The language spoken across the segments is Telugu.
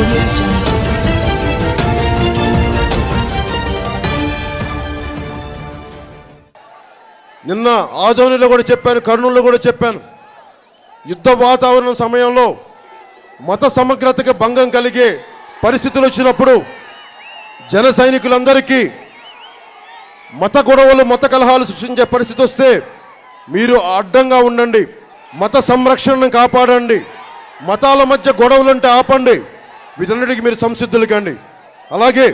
audio jungle. నిన్న ఆదోనిలో కూడా చెప్పాను కర్నూలులో కూడా చెప్పాను యుద్ధ వాతావరణం సమయంలో మత సమగ్రతకి భంగం కలిగే పరిస్థితులు వచ్చినప్పుడు జన సైనికులందరికీ మత గొడవలు మత కలహాలు సృష్టించే పరిస్థితి వస్తే మీరు అడ్డంగా ఉండండి మత సంరక్షణను కాపాడండి మతాల మధ్య గొడవలుంటే ఆపండి వీటన్నిటికీ మీరు సంసిద్ధులు కండి అలాగే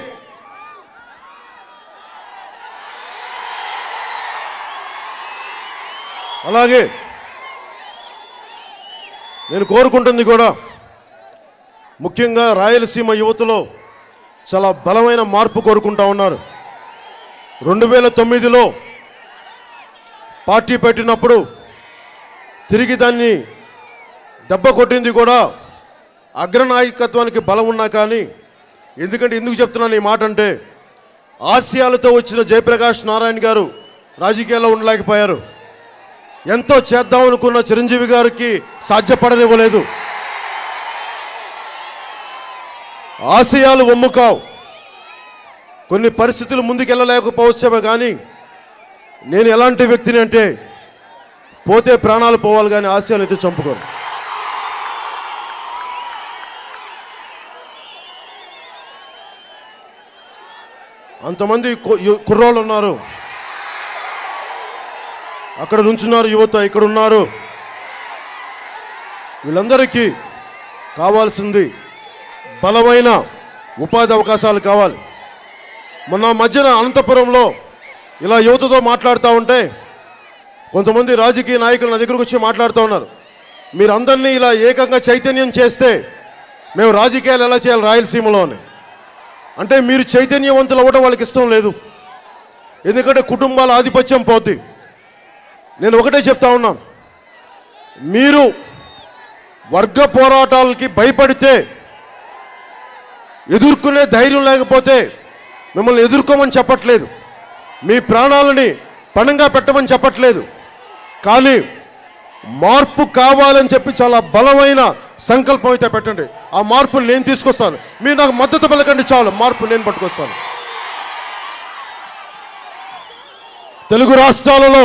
అలాగే నేను కోరుకుంటుంది కూడా ముఖ్యంగా రాయలసీమ యువతలో చాలా బలమైన మార్పు కోరుకుంటా ఉన్నారు రెండు వేల తొమ్మిదిలో పార్టీ పెట్టినప్పుడు తిరిగి దాన్ని దెబ్బ కొట్టింది కూడా అగ్రనాయకత్వానికి బలం ఉన్నా కానీ ఎందుకంటే ఎందుకు చెప్తున్నాను ఈ మాట అంటే ఆశయాలతో వచ్చిన జయప్రకాష్ నారాయణ గారు రాజకీయాల్లో ఉండలేకపోయారు ఎంతో చేద్దాం అనుకున్న చిరంజీవి గారికి సాధ్యపడనివ్వలేదు ఆశయాలు ఒమ్ముకావు కొన్ని పరిస్థితులు ముందుకెళ్ళలేకపోవచ్చేమో కానీ నేను ఎలాంటి వ్యక్తిని అంటే పోతే ప్రాణాలు పోవాలి కానీ ఆశయాలు అయితే చంపుకోను అంతమంది కు- యు- కుర్రోళ్ళు ఉన్నారు అక్కడ నుంచున్నారు యువత ఇక్కడ ఉన్నారు వీళ్ళందరికీ కావాల్సింది బలమైన ఉపాధి అవకాశాలు కావాలి మొన్న మధ్యన అనంతపురంలో ఇలా యువతతో మాట్లాడుతూ ఉంటే కొంతమంది రాజకీయ నాయకులు నా దగ్గరకు వచ్చి మాట్లాడుతూ ఉన్నారు మీరందరినీ ఇలా ఏకంగా చైతన్యం చేస్తే మేము రాజకీయాలు ఎలా చేయాలి రాయలసీమలో అని అంటే మీరు చైతన్యవంతులు అవ్వడం వాళ్ళకి ఇష్టం లేదు ఎందుకంటే కుటుంబాల ఆధిపత్యం పోద్ది నేను ఒకటే చెప్తా ఉన్నాం మీరు వర్గ పోరాటాలకి భయపడితే ఎదుర్కొనే ధైర్యం లేకపోతే మిమ్మల్ని ఎదుర్కోమని చెప్పట్లేదు మీ ప్రాణాలని పణంగా పెట్టమని చెప్పట్లేదు కానీ మార్పు కావాలని చెప్పి చాలా బలమైన సంకల్పం అయితే పెట్టండి ఆ మార్పులు నేను తీసుకొస్తాను మీరు నాకు మద్దతు పలకండి చాలు మార్పు నేను పట్టుకొస్తాను తెలుగు రాష్ట్రాలలో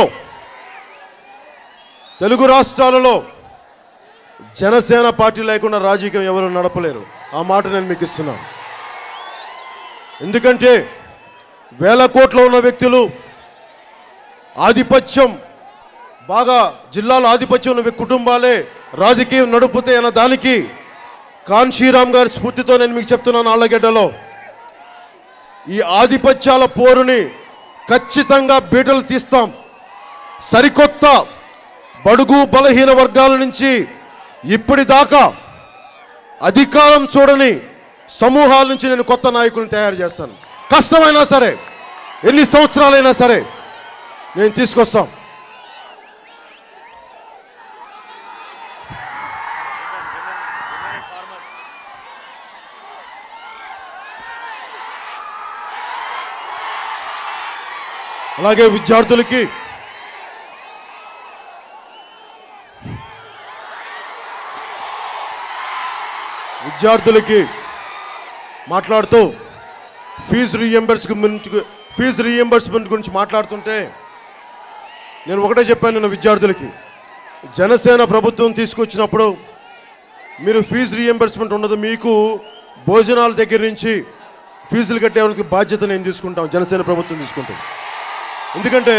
తెలుగు రాష్ట్రాలలో జనసేన పార్టీ లేకుండా రాజకీయం ఎవరు నడపలేరు ఆ మాట నేను మీకు ఇస్తున్నాను ఎందుకంటే వేల కోట్ల ఉన్న వ్యక్తులు ఆధిపత్యం బాగా జిల్లాలో ఆధిపత్యం ఉన్న వ్యక్తి కుటుంబాలే రాజకీయం నడుపుతాయి అన్న దానికి కాన్షీరామ్ గారి స్ఫూర్తితో నేను మీకు చెప్తున్నాను ఆళ్ళగడ్డలో ఈ ఆధిపత్యాల పోరుని ఖచ్చితంగా బీటలు తీస్తాం సరికొత్త బడుగు బలహీన వర్గాల నుంచి ఇప్పటిదాకా అధికారం చూడని సమూహాల నుంచి నేను కొత్త నాయకులను తయారు చేస్తాను కష్టమైనా సరే ఎన్ని సంవత్సరాలైనా సరే నేను తీసుకొస్తాం అలాగే విద్యార్థులకి విద్యార్థులకి మాట్లాడుతూ ఫీజు రీఎంబర్స్మెంట్ ఫీజు రీఎంబర్స్మెంట్ గురించి మాట్లాడుతుంటే నేను ఒకటే చెప్పాను నిన్న విద్యార్థులకి జనసేన ప్రభుత్వం తీసుకొచ్చినప్పుడు మీరు ఫీజు రీఎంబర్స్మెంట్ ఉండదు మీకు భోజనాల దగ్గర నుంచి ఫీజులు కట్టేవాళ్ళకి బాధ్యత నేను తీసుకుంటాం జనసేన ప్రభుత్వం తీసుకుంటాం ఎందుకంటే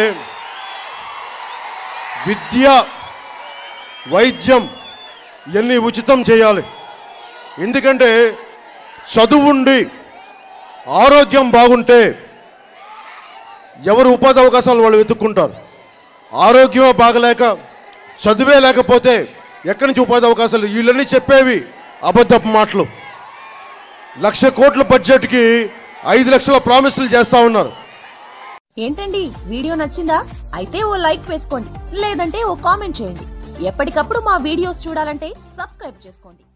విద్య వైద్యం ఇవన్నీ ఉచితం చేయాలి ఎందుకంటే చదువుండి ఆరోగ్యం బాగుంటే ఎవరు ఉపాధి అవకాశాలు వాళ్ళు వెతుక్కుంటారు ఆరోగ్యం బాగలేక చదువే లేకపోతే ఎక్కడి నుంచి ఉపాధి అవకాశాలు వీళ్ళన్నీ చెప్పేవి అబద్ధపు మాటలు లక్ష కోట్ల బడ్జెట్కి ఐదు లక్షల ప్రామిసులు చేస్తా ఉన్నారు ఏంటండి వీడియో నచ్చిందా అయితే ఓ లైక్ వేసుకోండి లేదంటే ఓ కామెంట్ చేయండి ఎప్పటికప్పుడు మా వీడియోస్ చూడాలంటే సబ్స్క్రైబ్ చేసుకోండి